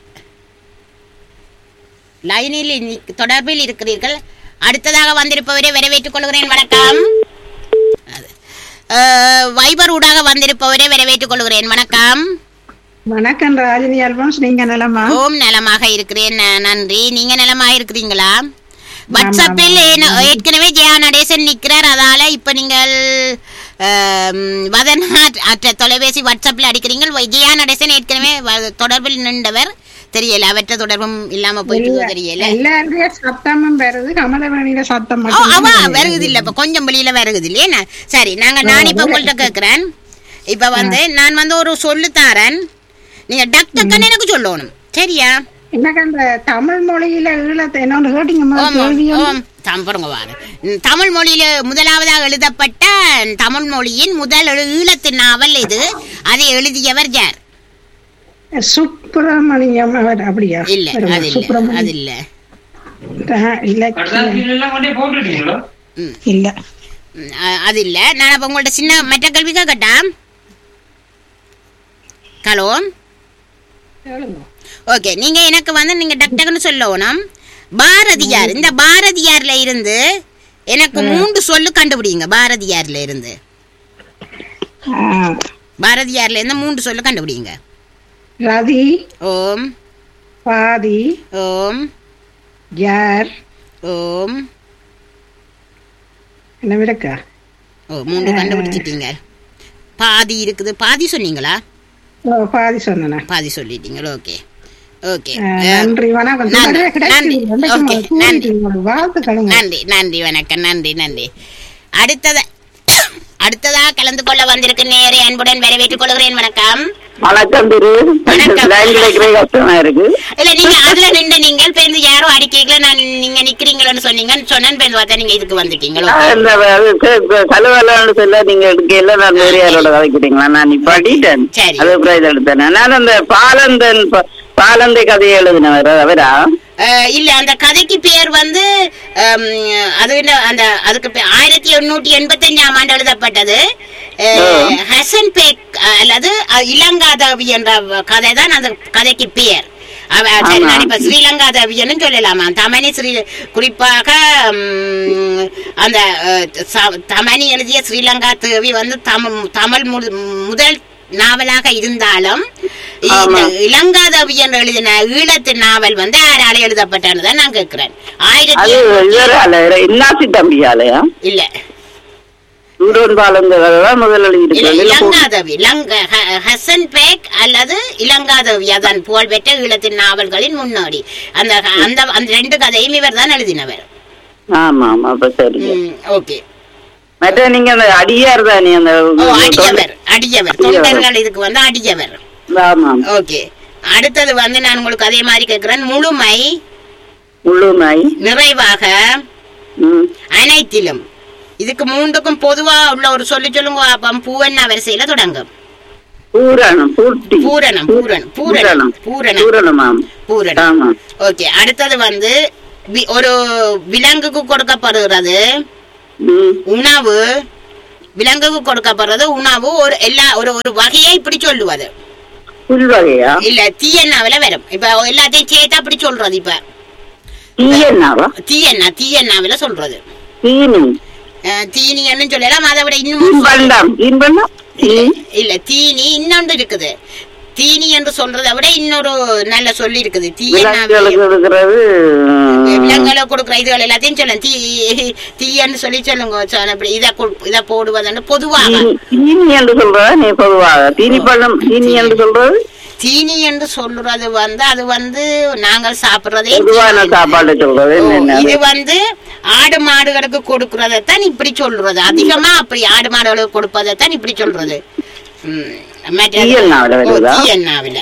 லைனில் இன்னி- தொடர்பில் இருக்கிறீர்கள் அடுத்ததாக வந்திருப்பவரை வரவேற்றுக் கொள்கிறேன் வணக்கம் அது. அஹ், வைபர் ஊடாக வந்திருப்பவரை வரவேற்றுக் கொள்கிறேன் வணக்கம் வணக்கம் ராஜினி அல்போன்ஸ் நீங்க நலமா ஓம் நலமாக இருக்கிறேன் ந- நன்றி நீங்க நலமாக இருக்கிறீங்களா வாட்ஸ்அப்பில் ஏன- ஏற்கனவே ஜெயா நடேசன் நிக்கிறார் அதால இப்ப நீங்கள் ஆம், வதனா அற்ற தொலைபேசி வாட்ஸ்அப்ல அடிக்கிறீங்க வை- ஜெயா நடேசன் ஏற்கனவே வ- தொடர்பில் நின்றவர் தெரியல அவற்ற தொடர்பும் இல்லாம போயிட்டு தெரியல எல்லாருடைய சத்தமும் வருது கமலவேணியில சத்தம் ஓ மட்டும் அவ வருகுது இல்ல இப்ப கொஞ்சம் வெளியில வருகுது இல்லையா சரி நாங்க நான் இப்ப உங்கள்ட்ட கேக்குறேன் இப்ப வந்து நான் வந்து ஒரு சொல்லு தாரேன் நீங்க டக் டக்குன்னு எனக்கு சொல்லணும் சரியா எனக்கு அந்த தமிழ் மொழியில ஈழத்தை என்னோட கேட்டீங்க முதல்ல ஓம், கேள்வியும் ஓம். தம் பாருங்க வாரு. ம், தமிழ் மொழியில முதலாவதாக எழுதப்பட்ட தமிழ் மொழியின் முதல் எழு- ஈழத்து நாவல் இது அதை எழுதியவர் யார் சுப்பிரமணியம் அவர் அப்படியா இல்ல வருமா? அது இல்ல சுப்பிரமணியம் அது இல்ல ஆ, இலக்கியம் ம், இல்ல ம், அ- அது இல்ல நான் அப்ப உங்கள்ட்ட சின்ன மற்ற கேள்வி கேட்கட்டா ஹலோ ஓகே நீங்க எனக்கு வந்து நீங்க டக் டக்குன்னு சொல்லணும் பாரதியார் இந்த பாரதியார்ல இருந்து எனக்கு மூன்று சொல்லு கண்டுபிடிங்க பாரதியார்ல இருந்து ஆ, பாரதியார்ல இருந்து மூன்று சொல்லு கண்டுபிடிங்க ரதி ஓம் பாதி ஓம் யார் ஓம் என்ன இருக்கா ஓ மூன்று கண்டுபிடிச்சிட்டீங்க பாதி இருக்குது பாதி சொன்னீங்களா ஓ பாதி சொன்னேன் பாதி சொல்லிட்டீங்களா ஓகே ஓகே நன்றி வணக்கம் நன்றி, நிறைய கிடைச்சது. நன்றி. ரெண்டைக்கும் ஓகே, கூடிட்டு நன்றி. உங்களோட வாழ்த்துக்களுங்க நன்றி நன்றி வணக்கம் நன்றி நன்றி அடுத்தத அடுத்ததா கலந்து கொள்ள வந்திருக்கு நேரே அன்புடன் வரவேற்றுக் கொள்கிறேன் வணக்கம் வணக்கம் திரு வணக்கம். லைன் கிடைக்கிற கஷ்டமா இருக்கு இல்ல நீங்க அதுல நின்று நீங்கள் பேருந்து யாரும் அடிக்கல நான் நீங்க நிக்கிறீங்களோன்னு சொன்னீங்க சொன்னேன் பேருந்து பார்த்தா நீங்க இதுக்கு வந்திருக்கீங்களோ நான் இந்த கலவலன்னு சொல்ல நீங்க எடுக்கையில நான் வேற யாரோட கதைக்கிறீங்களா நான் இப்ப அடிட்டேன் சரி. அது பிரைஸ் எடுத்தேன் நான் அந்த பாலந்தன் ப- பாலந்தை கதையை எழுதினவர் அவரா அஹ் இல்ல அந்த கதைக்கு பேர் வந்து ஹம், அது என்ன, அந்த அதுக்கு பே- ஆயிரத்தி எண்ணூற்றி எண்பத்தஞ்சாம் ஆண்டு எழுதப்பட்டது அஹ், ஹசன் பேக் அஹ், அல்லது அஹ், இளங்காதவி என்ற கதை தான் அந்த கதைக்கு பெயர் அவ சரி நான் இப்ப ஸ்ரீலங்காதவியன்னு சொல்லலாமா தமனி ஸ்ரீ குறிப்பாக ஹம், அந்த அஹ், ச- தமனி எழுதிய ஸ்ரீலங்கா தேவி வந்து தமிழ் தமிழ் மு- முதல் நாவலாக இருந்தாலும் இந்த இளங்காதவி என்று எழுதின ஈழத்து நாவல் வந்து யாரால எழுதப்பட்டதுன்னு தான் நான் கேட்கிறேன் ஆயிரத்தி அது எண்ணூற்றி- இவரால இன்னாசி தம்பியாலயா இல்ல சூரன் பாலந்த கதை தான் முதல் இல்ல எழுதியிருக்காங்க இளங்காதவி லங்க ஹ- ஹசன் பேக் அல்லது இளங்காதவி அதான் புகழ்பெற்ற ஈழத்தின் நாவல்களின் முன்னோடி அந்த அந்த அந்த ரெண்டு கதையும் இவர் தான் எழுதினவர் ஆமா ஆமா அப்ப சரி ஓகே மற்ற நீங்க அந்த அடியார் தானே அந்த ஓ அடியவர் அடியவர் தொண்டர்கள் இதுக்கு வந்து அடியவர் ஆமா ஓகே அடுத்தது வந்து நான் உங்களுக்கு அதே மாதிரி கேட்கிறேன் முழுமை முள்ளுமாய் நிறைவாக ம் அனைத்திலும் இதுக்கு மூன்றுக்கும் பொதுவா உள்ள ஒரு சொல்லி சொல்லுங்க அப்பம் பூவண்ணா வரிசையில தொடங்கும் பூரணம் பூர்த்தி பூரணம் பூரணம் பூரணம் பூரணம் பூரணமாம் பூரணம் ஆமா ஓகே அடுத்தது வந்து வி- ஒரு விலங்குக்கு கொடுக்கப்படுகிறது ம் உணவு விலங்குக்கு கொடுக்கப்படுறது உணவு ஒரு எல்லா ஒரு ஒரு வகையை இப்படி சொல்லுவது புல் வகையா இல்ல தீயண்ணாவில வரும் இப்ப எல்லாத்தையும் சேர்த்து அப்படி சொல்றது இப்ப தீயன்னாவா தீயண்ணா தீயண்ணாவில சொல்றது தீனி அஹ், தீனின்னு சொல்லலாம் அதை விட இன்னும் தீன்பண்டம் தீன்பண்டம் தீ இல்ல தீனி இன்னொன்று இருக்குது தீனி என்று சொல்றதை விட இன்னொரு நல்ல சொல்லி இருக்குது தீயண்ணாவில விலங்குகளுக்கு இருக்கிறது விலங்குகளை கொடுக்குற இதுகள் எல்லாத்தையும் சொல்லுங்க தீ தீயன்னு சொல்லி சொல்லுங்க சொ- அப்படி இதை கொடு- இதை போடுவதுன்னு பொதுவாக தீனி தீனி என்று சொல்றதா நீ பொதுவாக தீனி பழம் தீனி என்று சொல்றது தீனி என்று சொல்றது வந்து அது வந்து நாங்கள் சாப்பிடுறதே பொதுவான தீனி. சாப்பாடு சொல்றது ஓ, என்ன இது வந்து ஆடு மாடுகளுக்கு கொடுக்கறதைத்தான் இப்படி சொல்றது அதிகமா அப்படி ஆடு மாடுகளுக்கு கொடுப்பதைத்தான் இப்படி சொல்றது ம், மற்றது- தீயண்ணாவில ஓ, வருதா? தீயண்ணாவில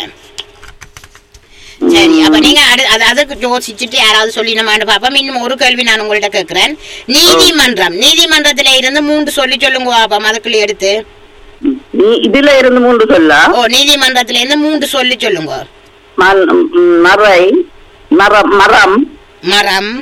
சரி அப்ப நீங்க அடு- அது அதுக்கு யோசிச்சுட்டு யாராவது சொல்லினமான்னு பாப்போம் இன்னும் ஒரு கேள்வி நான் உங்கள்ட்ட கேக்குறேன் நீதிமன்றம் நீதிமன்றத்துல இருந்து மூன்று சொல்லி சொல்லுங்க பாப்போம் அதுக்குள்ள எடுத்து நீ இதுல இருந்து மூன்று சொல்லா ஓ நீதிமன்றத்துல இருந்து மூன்று சொல்லி சொல்லுங்க மண்- ம், மறை மரம் மரம் மரம்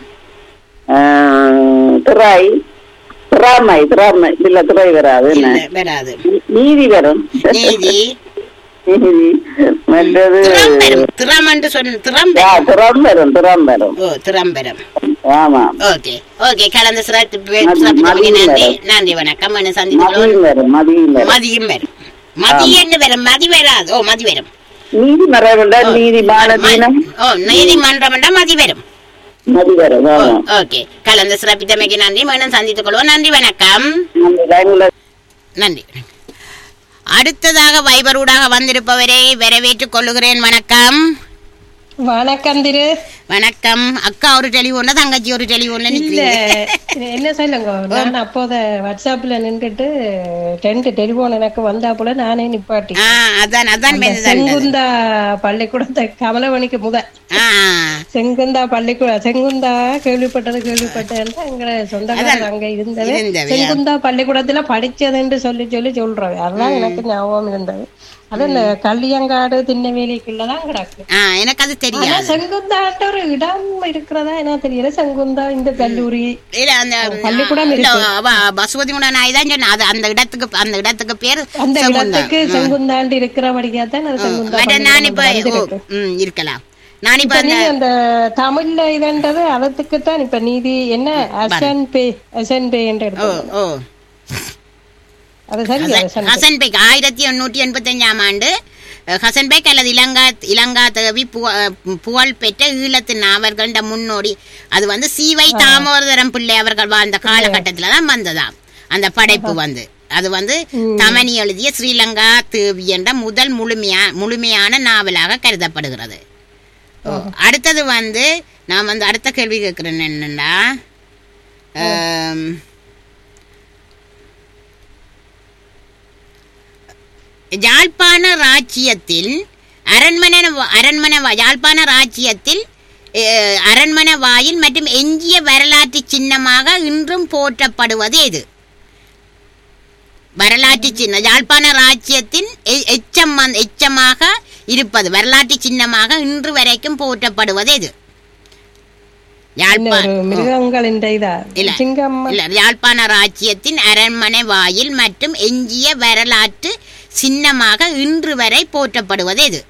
ஆஹ், திரை திறாமை திறாமை இல்ல திரை வராது என்ன இல்ல வராது நீதி வரும் நீதி நீதி மற்றது திறம்பெறும் திறமன்று சொன்ன ஆ, திறம்பெறும் திறம் வரும் திறம் வரும் ஓ திறம்பெறும் ஆமா ஓகே ஓகே கலந்து சிறப்பு மதி- சிறப்பு மதியம் நன்றி வரும். நன்றி வணக்கம் என்ன சந்திக்கிறோம் மதியம் வரும் மதியம் வரும் மதியம் வரும் மதி என்ன வரும் மதி வராது ஓ மதி வரும் நீதி மறைவுண்டா நீதிமான தினம் ஓ நீதிமன்றம் என்றா மதி வரும் மதி வரும் ஓ, ஆமா ஓகே கலந்து சிறப்பித்தமைக்கு நன்றி மீண்டும் சந்தித்துக் கொள்வோம் நன்றி வணக்கம் அந்த லைன்ல நன்றி அடுத்ததாக வைபரூடாக வந்திருப்பவரை வரவேற்றுக் கொள்ளுகிறேன் வணக்கம் வணக்கம் திரு வணக்கம் அக்கா ஒரு டெலிஃபோன்ல தங்கச்சி ஒரு டெலிஃபோன்ல இல்ல நிக்கிறீங்க என்ன சொல்லுங்க நான் அப்போத வாட்ஸ்அப்ல நின்றுட்டு ரெண்டு டெலிபோன் எனக்கு வந்தா போல நானே நிப்பாட்டி ஆ அதான் அதான் அந்த மெதுதான் செங்குந்தா பள்ளிக்கூடத்தை கமலவணிக்கு முத ஆ செங்குந்தா பள்ளிக்கூடம் செங்குந்தா கேள்விப்பட்டது கேள்விப்பட்டேன் எங்களை சொந்தக்காரர் அங்க இருந்தது இருந்தவையா? செங்குந்தா பள்ளிக்கூடத்துல படிச்சதுன்னு சொல்லி சொல்லி சொல்றவை அதெல்லாம் எனக்கு ஞாபகம் இருந்தது அது இந்த கள்ளியங்காடு திண்ணவேலிக்குள்ளதான் கிடக்கு ஆ எனக்கு அது ஆனா தெரியாது செங்குந்தாட்ட ஒரு இடம் இருக்கிறதா என்ன தெரியல செங்குந்தா இந்த கல்லூரி இல்ல அந்த பள்ளிக்கூடம் இல்ல, இருக்கு. அவ பசுபதி முன நாய் தான் சொன்ன அது அந்த இடத்துக்கு அந்த இடத்துக்கு பேர் அந்த செங்குந்தா. இடத்துக்கு செங்குந்தாண்டு இருக்கிறபடியா தான் அது செங்குந்தா மற்ற நான் இப்ப பள்ளிக்கூடம் ஓ, வந்திருக்கு. ம், இருக்கலாம் நான் இப்ப இப்ப அந்த நீ அந்த தமிழ்ல இதன்றது அதற்கு தான் இப்ப நீதி என்ன அசன் பே அசன் பே என்று ஓ எடுத்து ஓ அது சரி அசன் பே. ஹசன்பேக் ஆயிரத்தி எண்ணூற்றி எண்பத்தஞ்சாம் ஆண்டு அஹ், ஹசன்பேக் அல்லது இலங்கா இலங்கா தேவி புக- அஹ், புகழ் பெற்ற ஈழத்து நாவல்கள முன்னோடி அது வந்து சீவை தாமோதரம் பிள்ளை அவர்கள் வாழ்ந்த காலகட்டத்துல தான் வந்ததாம் அந்த படைப்பு வந்து அது வந்து தமனி எழுதிய ஸ்ரீலங்கா தேவி என்ற முதல் முழுமையா முழுமையான நாவலாக கருதப்படுகிறது ஓ, அடுத்தது வந்து நான் வந்து அடுத்த கேள்வி கேட்கிறேன் என்னன்னா ஆம், யாழ்ப்பாண ராச்சியத்தில் அரண்மனை அரண்மனை வா- யாழ்ப்பாண ராச்சியத்தில் அஹ், அரண்மனை வாயில் மற்றும் எஞ்சிய வரலாற்று சின்னமாக இன்றும் போற்றப்படுவது எது வரலாற்று சின்னம் யாழ்ப்பாண ராஜ்யத்தின் எ- எச்சம் வந்து- எச்சமாக இருப்பது வரலாற்று சின்னமாக இன்று வரைக்கும் போற்றப்படுவது எது என்ன யாழ்ப்பாண ஒரு மிருகங்களின் இதா இல்ல. சிங்கம் இல்ல யாழ்ப்பாண ராஜ்யத்தின் அரண்மனை வாயில் மற்றும் எஞ்சிய வரலாற்று சின்னமாக இன்று வரை போற்றப்படுவது எது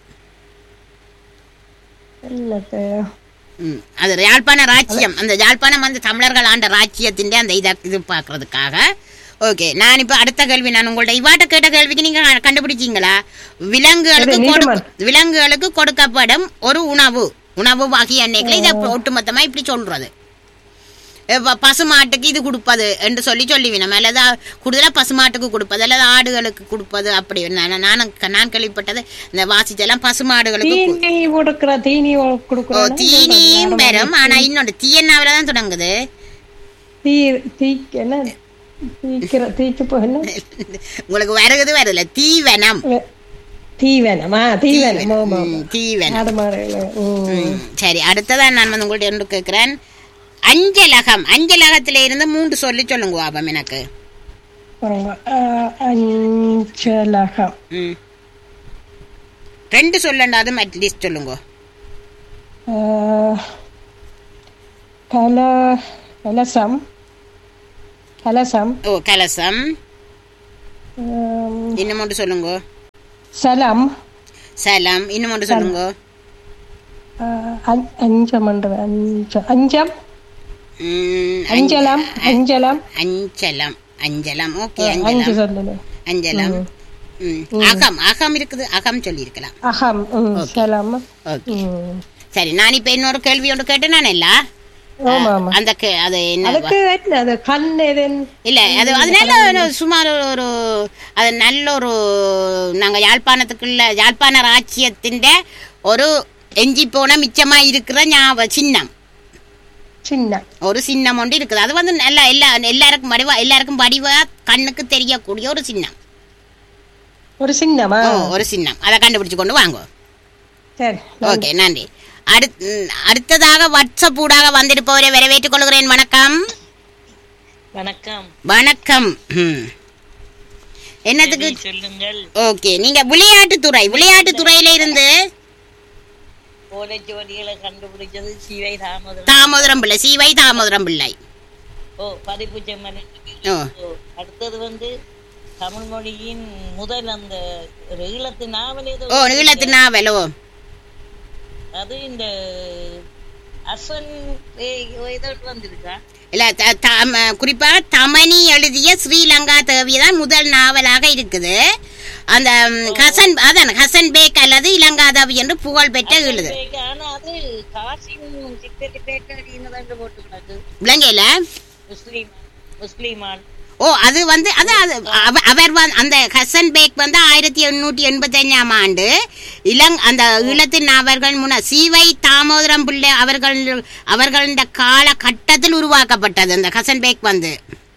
என்னது? ம், அது யாழ்ப்பாண ராஜ்யம் அந்த யாழ்ப்பாணம் வந்து தமிழர்கள் ஆண்ட ராஜ்யத்தின் அந்த இதை இது பார்க்கறதுக்காக ஓகே நான் இப்ப அடுத்த கேள்வி நான் உங்கள்ட்ட இவாட்ட கேட்ட கேள்விக்கு நீங்க க- கண்டுபிடிச்சீங்களா விலங்குகளுக்கு சரி, கொடு- நீதிமன்றம். விலங்குகளுக்கு கொடுக்கப்படும் ஒரு உணவு உணவு வகை எண்ணெய்களை இதை ஒட்டுமொத்தமா இப்படி சொல்றது இப்ப பசுமாட்டுக்கு இது கொடுப்பது என்று சொல்லி சொல்லிவினோம் அல்லது கூடுதலா பசுமாட்டுக்கு கொடுப்பது அல்லது ஆடுகளுக்கு கொடுப்பது அப்படி நான் நான் நான் கேள்விப்பட்டது இந்த வாசிச்செல்லாம் பசுமாடுகளுக்கு கு- தீனி கொடுக்கிற தீனி ஓ கொடுக்கிற தீனியும் பெறும் ஆனா இன்னொன்று தீயன்னாவில தான் தொடங்குது தீ தீ என்ன தீக்கிற தீக்கு போ என்ன உங்களுக்கு வருகுது வரல தீவனம் வே- தீவனமா தீவனம் ஆமா, ஆமா. ம், தீவனம் ஆடு மாடுகள, ம். ம், சரி அடுத்ததான் நான் வந்து உங்கள்ட்ட ஒன்று கேட்கிறேன் அஞ்சலகம் அஞ்சலகத்தில இருந்து மூன்று சொல்லி சொல்லுங்க பாபம் எனக்கு பாருங்க. ஆ, அஞ்சலகம் ம். ரெண்டு சொல்லண்டாவது அட்லீஸ்ட் சொல்லுங்க ஆ, கல கலசம் கலசம் ஓ கலசம் உம், இன்னும் ஒன்று சொல்லுங்க சலம் சலாம் இன்னும் ஒன்று சொல்லுங்க அஹ், அஞ்- அஞ்சம் என்று அஞ்சம் அஞ்சம் ம், அஞ்சலம் அஞ்சலம் அஞ்சலம் அஞ்சலம் ஓகே அஞ்சு அஞ்சலம் சொல்லல அஞ்சலம் ம். அகம் அகம் இருக்குது அகம் சொல்லி இருக்கலாம் அகம் உம், சலம் ஓகே உம். சரி நான் இப்ப இன்னொரு கேள்வி ஒன்று கேட்டேன் நான் இல்ல ஆமா ஆமா அந்த கே- அது என்ன அதுக்கு என்ன அது கண் எதன் இல்ல அது அதனால ஒரு சுமார் ஒரு- ஒரு அது நல்ல ஒரு நாங்க யாழ்ப்பாணத்துக்குள்ள யாழ்ப்பாண ராச்சியத்தின் ஒரு எஞ்சி போன மிச்சமா இருக்கிற ஞாபக சின்னம் சின்ன ஒரு சின்னம் ஒன்று இருக்குது அது வந்து நல்லா எல்லா எல்லாருக்கும் வடிவா எல்லாருக்கும் வடிவா கண்ணுக்கு தெரியக்கூடிய ஒரு சின்னம் ஒரு சின்னமா ஓ, ஒரு சின்னம் அதை கண்டுபிடிச்சு கொண்டு வாங்க சரி ஓகே நன்றி அடுத் ம், அடுத்ததாக வாட்ஸ்அப் ஊடாக வந்திருப்பவரை வரவேற்றுக் கொள்கிறேன் வணக்கம் வணக்கம் வணக்கம் ம். என்னத்துக்கு சொல்லுங்கள் ஓகே நீங்க விளையாட்டுத்துறை விளையாட்டுத்துறையில இருந்து ஓலைச்சுவடிகளை கண்டுபிடிச்சது சிவை தாமோதரன் தாமோதரம் பிள்ளை சிவை தாமோதரம் பிள்ளை ஓ பதிப்பு செம்மன் ஓ ஓ, அடுத்தது வந்து தமிழ் மொழியின் முதல் அந்த ஒரு ஈழத்து நாவல் ஏதோ ஓ நீளத்து நாவல் ஓ அது இந்த அசன் ஏதோ வந்திருக்கா இல்ல த- தம- குறிப்பா தமனி எழுதிய ஸ்ரீலங்கா தேவி தான் முதல் நாவலாக இருக்குது அந்த ம், ஹசன் அதான் ஹசன் பேக் அல்லது இலங்கா தேவி என்று புகழ் பெற்ற எழுது ஆனா அது காசிம் சித்தரி பேக்கடின்னு தான் போட்டு கிடக்கு விளங்கையில முஸ்லீம் முஸ்லீமான் ஓ அது வந்து அது அது அவ- அவர் வந்து அந்த ஹசன் பேக் வந்து ஆயிரத்தி எண்ணூற்றி எண்பத்தஞ்சாம் ஆண்டு இளங் அந்த ஈழத்து நாவல்கள் முன்ன சீவை தாமோதரம் பிள்ளை அவர்கள் அவர்கள கால கட்டத்தில் உருவாக்கப்பட்டது அந்த ஹசன் பேக் வந்து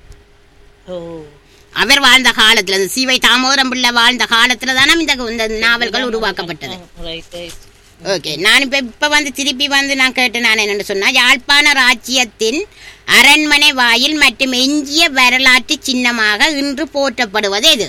ஓ அவர் வாழ்ந்த காலத்துல அந்த சீவை தாமோதரம் பிள்ளை வாழ்ந்த காலத்துல தானே இந்த இந்த நாவல்கள் உருவாக்கப்பட்டது ரைட் ரைட் ஓகே நான் இப்ப இப்ப வந்து திருப்பி வந்து நான் கேட்டேன் நான் என்னன்னு சொன்னா யாழ்ப்பாண ராஜ்யத்தின் அரண்மனை வாயில் மற்றும் எஞ்சிய வரலாற்று சின்னமாக இன்று போற்றப்படுவது எது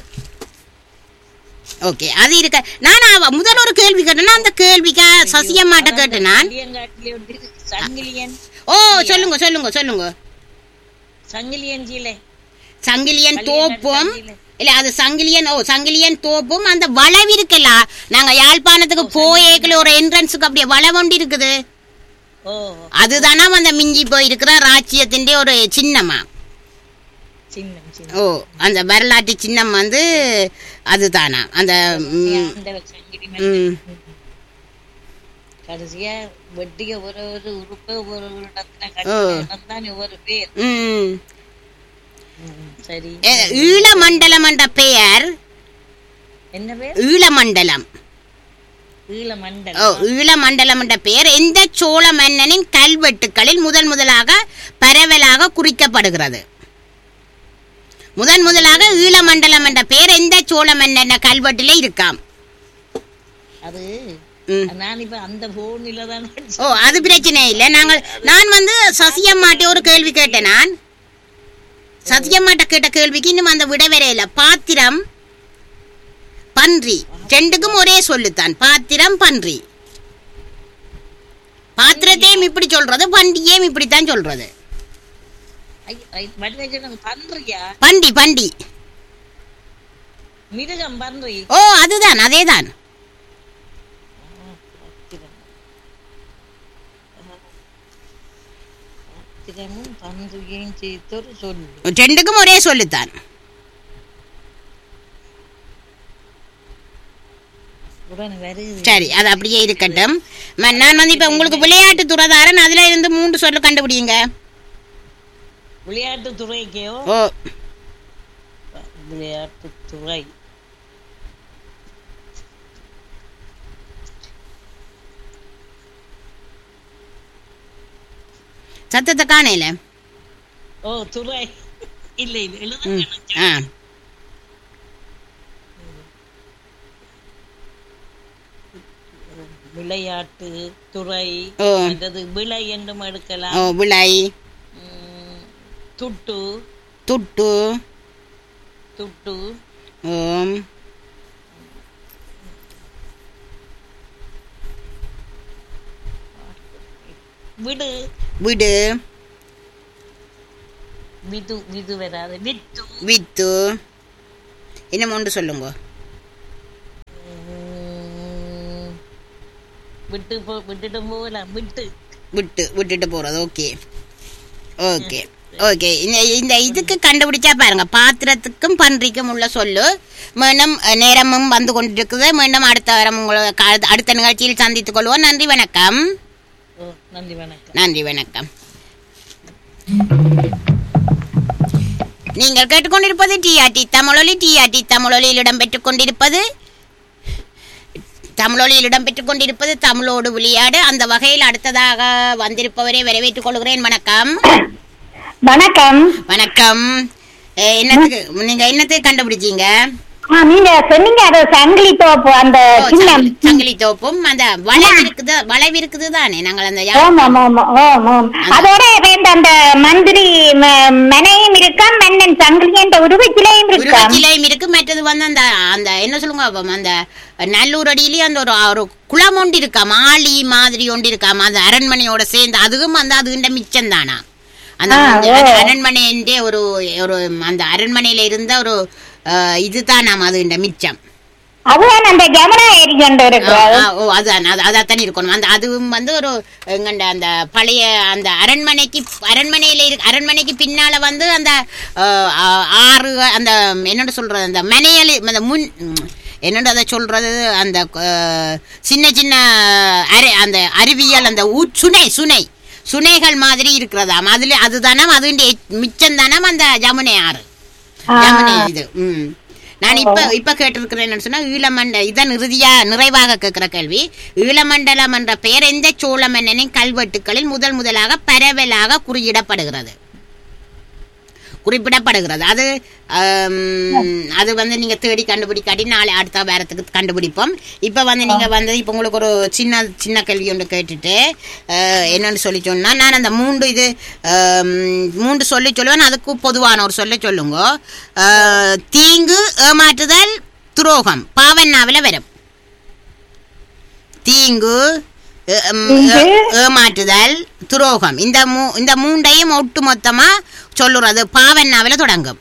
ஓகே அது இருக்க நான் அவ- முதல் ஒரு கேள்வி கேட்டேன்னா அந்த கேள்விக்கு சசியம்மாட்ட கேட்டேன் நான் சங்கிலியங்காட்டிலே வந்து சங்கிலியன் ஓ சொல்லுங்க சொல்லுங்க சொல்லுங்க சங்கிலியன் கீழே சங்கிலியன் தோப்பும் சங்கிலி. இல்ல அது சங்கிலியன் ஓ சங்கிலியன் தோப்பும் அந்த வளவு இருக்குல்ல நாங்க யாழ்ப்பாணத்துக்கு போயேக்கல ஒரு என்ட்ரன்ஸுக்கு அப்படியே வளவு ஒன்று இருக்குது ஓ அதுதானா அந்த மிஞ்சி போயிருக்கிற ராஜ்யத்தின் ஒரு சின்னமா சின்னம் சின்னம் ஓ அந்த வரலாற்று சின்னம் வந்து அதுதானா அந்த ம், அந்த சங்கிலி ம், கடைசியா வெட்டிய ஒரு ஒரு உறுப்பு ஒரு ஒரு இடத்துல ஓ. கட்டி தான் ஒவ்வொரு பேர் ம். ம், சரி எ, ஈழமண்டலம் என்ற பெயர் என்ன பேர் ஈழமண்டலம் ஈழ ஓ மண்டலம் ஈழமண்டலம் என்ற பெயர் எந்த சோழ மன்னனின் கல்வெட்டுக்களில் முதன் முதலாக பரவலாக குறிக்கப்படுகிறது முதன் முதலாக ஈழமண்டலம் என்ற பெயர் எந்த சோழ மன்னன் கல்வெட்டில இருக்காம் அது ம். நான் இப்ப அந்த போனில தான் ஓ அது பிரச்சனை இல்லை நாங்கள் நான் வந்து சசியம்மாட்ட ஒரு கேள்வி கேட்டேன் நான் சசியம்மாட்ட கேட்ட கேள்விக்கு இன்னும் அந்த விட வரையில பாத்திரம் பன்றி ரெண்டுக்கும் ஒரே சொல்லுத்தான் பாத்திரம் பன்றி பாத்திரத்தையும் இப்படி சொல்றது பண்டிகையும் இப்படித்தான் சொல்றது வடிவஜனம் பன்றியா பண்டி பண்டி மிருகம் பன்றி ஓ அதுதான் அதேதான் தினமும் பன்றியையும் சேர்த்து ஒரு சொல்லு ரெண்டுக்கும் ஒரே சொல்லுத்தான் உடனே வருது சரி அது அப்படியே இருக்கட்டும் ம- நான் வந்து இப்ப உங்களுக்கு விளையாட்டு துறதாரன் அதுல இருந்து மூன்று சொல்லு கண்டுபிடிங்க விளையாட்டு துறைக்கோ ஓ விளையாட்டு துறை சத்தத்தை காணையில ஓ துறை இல்ல இல்ல எழுத ம், ஆ விளையாட்டு துறை ஓ அல்லது விளை என்றும் எடுக்கலாம் ஓ விளை ம், துட்டு துட்டு துட்டு ஓம் விடு விடு விது விது வராது வித்து வித்து இன்னும் ஒன்று சொல்லுங்க உம், விட்டு போ விட்டுட்டு போகலாம் விட்டு விட்டு விட்டுட்டு போறது ஓகே ஓகே ஓகே இந்த இந்த இதுக்கு கண்டுபிடிச்சா பாருங்க பாத்திரத்துக்கும் பன்றிக்கும் உள்ள சொல்லு மீண்டும் அஹ், நேரமும் வந்து கொண்டிருக்குது மீண்டும் அடுத்த வாரம் உங்களை க- அடுத்த நிகழ்ச்சியில் சந்தித்துக் கொள்வோம் நன்றி வணக்கம் ஓ நன்றி வணக்கம் நன்றி வணக்கம் நீங்கள் கேட்டுக்கொண்டிருப்பது டிஆர்டி தமிழொலி டிஆர்டி தமிழொலியில் இடம்பெற்றுக் கொண்டிருப்பது தமிழொலியில் இடம்பெற்றுக் கொண்டிருப்பது தமிழோடு விளையாடு அந்த வகையில் அடுத்ததாக வந்திருப்பவரை வரவேற்றுக் கொள்கிறேன் வணக்கம் வணக்கம் வணக்கம் அஹ், என்னத்துக்கு நீங்க என்னத்துக்கு கண்டுபிடிச்சீங்க ஆ, நீங்க சொன்னீங்க அது சங்கிலி தோப்பு அந்த ஓ, சின்ன சங்கிலி- சங்கிலி தோப்பும் அந்த வளைவு இருக்குது வளைவு இருக்குது தானே நாங்கள் அந்த யா- ஆமா ஆமா ஆமா ஆமா அதோட வேண்ட அந்த மந்திரி ம- மனையும் இருக்கா மன்னன் சங்கிலியன்ற உருவச்சிலையும் இருக்கா உருவச்சிலையும் இருக்கு மற்றது வந்து அந்த அந்த என்ன சொல்லுங்க அப்ப அந்த நல்லூர் அடியிலேயே அந்த ஒரு ஒரு குளம் ஒன்று இருக்கா மாலி மாதிரி ஒன்று இருக்காம அந்த அரண்மனையோட சேர்ந்து அதுவும் வந்து அதுகிட்ட மிச்சம் தானா அந்த அந்த அரண்மனைன்ற ஒரு ஒரு அந்த அரண்மனையில இருந்த ஒரு அஹ், இதுதான் நாம அதுகிட்ட மிச்சம் அதுதான் அந்த ஜமுனா ஏரிஜென்ட் இருக்கு ஆ, ஆ, ஓ அதுதான் அது அதாத்தான் இருக்கணும் அந்த அதுவும் வந்து ஒரு எங்கண்ட அந்த பழைய அந்த அரண்மனைக்கு அரண்மனையில இருக்கு அரண்மனைக்கு பின்னால வந்து அந்த ஆ, ஆ, ஆறு அந்த என்னோட சொல்றது அந்த மனையல் அந்த முன் ம், என்னோட அதை சொல்றது அந்த ஆ, சின்ன சின்ன அரு அந்த அறிவியல் அந்த ஊ சுனை சுனை சுனைகள் மாதிரி இருக்கிறதாம் அதுல அதுதானாம் அது மிச்சம் தானாம் அந்த ஜமுனை ஆறு ஜமுனை இது ம் நான் இப்ப இப்ப கேட்டிருக்கிறேன்னு சொன்னா ஈழமண்ட இதான் இறுதியா நிறைவாக கேட்கிற கேள்வி ஈழமண்டலம் என்ற பெயர் எந்த சோழ மன்னனின் கல்வெட்டுகளில் முதல் முதலாக பரவலாக குறியிடப்படுகிறது குறிப்பிடப்படுகிறது அது ஆம், அது வந்து நீங்க தேடி கண்டுபிடிக்காட்டி நாளை அடுத்த வாரத்துக்கு கண்டுபிடிப்போம் இப்ப வந்து நீங்க வந்து இப்ப உங்களுக்கு ஒரு சின்ன சின்ன கேள்வி ஒன்று கேட்டுட்டு அஹ், என்னன்னு சொல்லி சொன்னா நான் அந்த மூன்று இது ஆம், மூன்று சொல்லி சொல்லுவேன் அதுக்கு பொதுவான ஒரு சொல்ல சொல்லுங்க அஹ், தீங்கு ஏமாற்றுதல் துரோகம் பாவன்னாவில வரும் தீங்கு ஏ- ம், ஏ- ஏமாற்றுதல் துரோகம் இந்த மூ இந்த மூண்டையும் ஒட்டு மொத்தமா சொல்லுறது பாவன்னாவில தொடங்கும்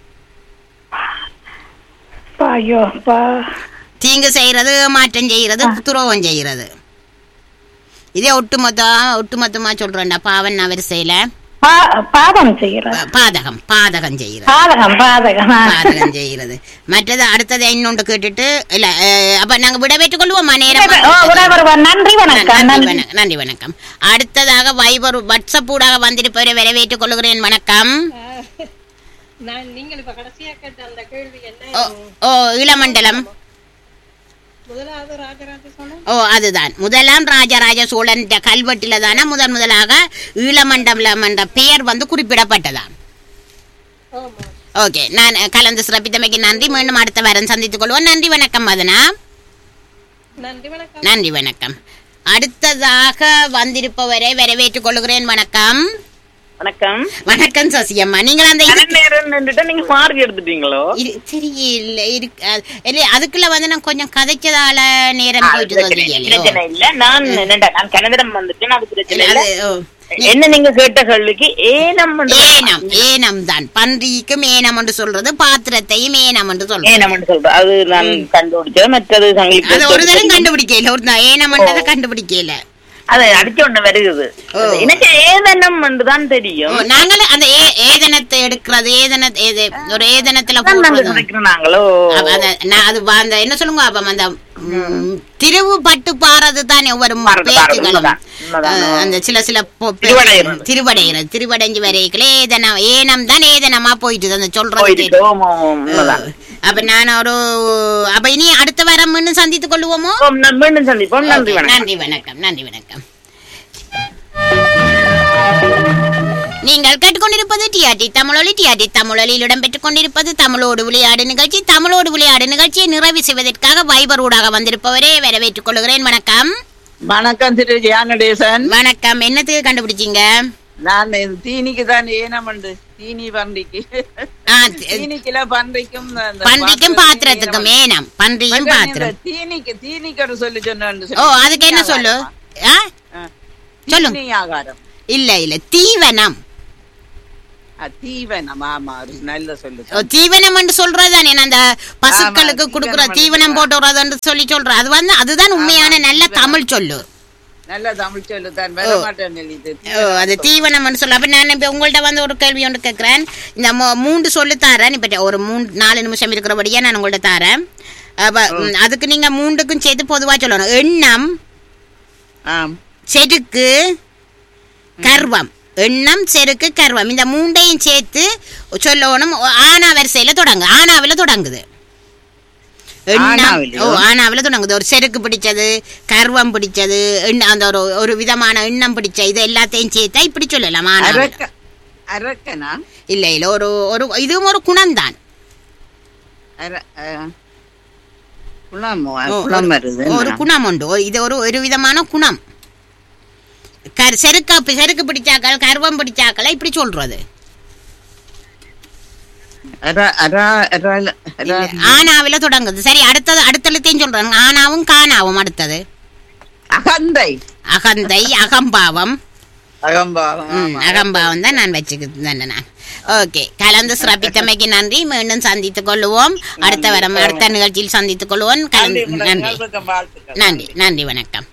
ஐயோ பா தீங்கு செய்யறது ஏமாற்றம் செய்யறது துரோகம் செய்யறது இதே ஒட்டுமொத்த ஒட்டுமொத்தமா சொல்றேன்டா பாவன்னா வரிசையில பா- பாவம் செய்யறது பா- பாதகம் பாதகம் செய்யறது பாதகம் பாதகம் ஆ. பாதகம் செய்யறது மற்றது அடுத்தது இன்னொன்று கேட்டுட்டு இல்ல அஹ், அப்ப நாங்க விடவேற்றுக் கொள்வோமா நேரம் ஓ, உறவு, நன்றி வணக்கம் நன்றி நன்றி வணக்கம் நன்றி வணக்கம் அடுத்ததாக வைபர் வாட்ஸ்அப் ஊடாக வந்திருப்பவரை வரவேற்றுக் கொள்கிறேன் வணக்கம் நான் நீங்கள் இப்ப கடைசியா கேட்ட அந்த கேள்வி என்ன ஓ ஓ இளமண்டலம் முதலாவது ராஜராஜ சோழன் ஓ அதுதான் முதலாம் ராஜராஜ சோழன் கல்வெட்டில தானே முதன் முதலாக ஈழமண்டலம் என்ற பெயர் வந்து குறிப்பிடப்பட்டதாம் ஆமா ஓகே நான் கலந்து சிறப்பித்தமைக்கு நன்றி மீண்டும் அடுத்த வாரம் சந்தித்துக் கொள்வோம் நன்றி வணக்கம் மதனா நன்றி வணக்கம் நன்றி வணக்கம் அடுத்ததாக வந்திருப்பவரை வரவேற்றுக் கொள்கிறேன் வணக்கம் வணக்கம் வணக்கம் சசியம்மா நீங்கள் அந்த இது- நேரம் நின்றுட்டு நீங்க மார்க் எடுத்துட்டீங்களோ இரு- தெரியல இருக்கு அது- இல்ல அதுக்குள்ள வந்து நான் கொஞ்சம் கதைச்சதால நேரம் போயிட்டு பிரச்சனை பிரச்சனை இல்ல நான் என்னடா நான் கனவிடம் வந்துட்டேன் அது பிரச்சனை இல்ல அது ஓ. என்ன நீங்க கேட்ட கேள்விக்கு ஏனம் ஏனம் ஏனம் தான் பன்றிக்கும் ஏனம் என்று சொல்றது பாத்திரத்தையும் ஏனம் என்று சொல்றது ஏனம் சொல்றேன் அது நான் கண்டுபிடிச்சது மற்றது சங்கிலி அது ஒரு தரம் கண்டுபிடிக்கல ஒரு தான் ஏனம்ன்றதை கண்டுபிடிக்கல அது அடிச்ச ஒண்ணு வருகுது ஓ. எனக்கு ஏதனம் தான் தெரியும் ஓ, நாங்களும் அந்த ஏ- ஏதனத்தை எடுக்கிறது ஏதன ஏது- ஒரு ஏதனத்துல அதான் நாங்க போடுறது கிடைக்கிறோம் நாங்களோ அப்ப அந்த- நான் அது வ- அந்த என்ன சொல்லுங்க அப்ப அந்த ம், திருவு பட்டு பாறது தானே ஒவ்வொரு பாரது, பாரது, பேச்சுகளும் உண்மைதான், உண்மைதான். அஹ், அந்த சில சில பொ- பே- திருவடைகிறது. திருவடைகிறது திருவடைஞ்சு வரைகளே ஏதனம் ஏனம் தான் ஏதனமா போயிட்டு அந்த சொல்றது போயிட்டு கேட்டு. ஓம், ஓம், ஓம், உண்மைதான். அப்ப நான் ஒரு அப்ப இனி அடுத்த வாரம் மீண்டும் சந்தித்துக் கொள்வோமோ ஓம், ந- மீண்டும் சந்திப்போம் நன்றி Okay, வணக்கம் நன்றி வணக்கம் நன்றி வணக்கம் நீங்கள் கேட்டுக்கொண்டிருப்பது டிஆர்டி தமிழொலி டிஆர்டி தமிழொலியில் இடம்பெற்றுக் கொண்டிருப்பது தமிழோடு விளையாடு நிகழ்ச்சி தமிழோடு விளையாடு நிகழ்ச்சியை நிறைவு செய்வதற்காக வைபர் ஊடாக வந்திருப்பவரே வரவேற்றுக் கொள்கிறேன் வணக்கம் வணக்கம் திரு ஜியானடேசன் வணக்கம் என்னத்துக்கு கண்டுபிடிச்சீங்க நான் இது தீனிக்கு தான் ஏனமண்டு தீனி பன்றிக்கு ஆ, தி- தீனிக்குல பன்றிக்கும் அந்த பன்றிக்கும் பாத்திரத்துக்கும் ஏனமண்டு. ஏனம் பன்றியும் மற்ற பாத்திரம் இந்த தீனிக்கு தீனிக்கு ஒரு சொல்லி சொன்னு ஓ அதுக்கு என்ன சொல்லு ஆ சொல்லுங்க. தீனி ஆகாரம் இல்ல இல்ல தீவனம் தீவனம் ஆமா ஒரு நல்ல சொல்லு ஓ, தீவனம் என்று சொல்றதுதானே நான் அந்த பசுக்களுக்கு ஆமா, கொடுக்குற தீவனம் தீவனம் என்று போட்டுறதுன்னு சொல்லி சொல்றேன் அது வந்து அதுதான் உண்மையான நல்ல தமிழ் சொல்லு நல்ல தமிழ் சொல்லு தான் வர மாட்டேன் இது ஓ அது தீவனம்னு சொல்ல அப்ப நான் இப்ப உங்கள்ட்ட வந்து ஒரு கேள்வி ஒன்று கேட்கிறேன் இந்த மூ- மூன்று சொல்லு தாரேன் இப்ப ஒரு மூணு நாலு நிமிஷம் இருக்கிறபடியா நான் உங்கள்ட்ட தாரேன் அப்ப ம், அதுக்கு நீங்க மூன்றுக்கும் சேர்த்து பொதுவா சொல்லணும் எண்ணம் ஆம் செருக்கு கர்வம் எண்ணம் செருக்கு கர்வம் இந்த மூண்டையும் சேர்த்து சொல்லணும் ஆனா வரிசையில தொடங்கு ஆனாவில தொடங்குது எண்ணம் ஆனாவிலயோ? ஓ ஆனாவில தொடங்குது ஒரு செருக்கு பிடிச்சது கர்வம் பிடிச்சது எண்ண- அந்த ஒரு ஒரு விதமான எண்ணம் பிடிச்ச இது எல்லாத்தையும் சேர்த்தா இப்படி சொல்லலாம் ஆனாவில அரக்க அரக்கனா இல்ல இல்ல ஒரு ஒரு இதுவும் ஒரு குணம்தான் அர அ, குணமோ ஓ, குணம் ஒரு- வருது ஒரு குணம் உண்டு ஒரு- இது ஒரு ஒரு விதமான குணம் கர் செருக்க செருக்கு பிடிச்சாக்கள் கர்வம் பிடிச்சாக்களை இப்படி சொல்றது அர அர அர அர ஆனாவில தொடங்குது சரி அடுத்தது அடுத்தழுத்தையும் சொல்றாங்க ஆனாவும் காணாவும் அடுத்தது அகந்தை அகந்தை அகம்பாவம் அகம்பாவம் ம், ஆமா. அகம்பாவம் தான் நான் வச்சுக்கிட்டு நான் ஓகே கலந்து சிறப்பித்தமைக்கு நன்றி மீண்டும் சந்தித்துக் கொள்ளுவோம் அடுத்த வரம் அடுத்த நிகழ்ச்சியில் சந்தித்துக் கொள்வோம் நன்றி கலந்து உங்கள் நன்றி நிகழ்வுக்கு வாழ்த்துக்கள் நன்றி நன்றி வணக்கம்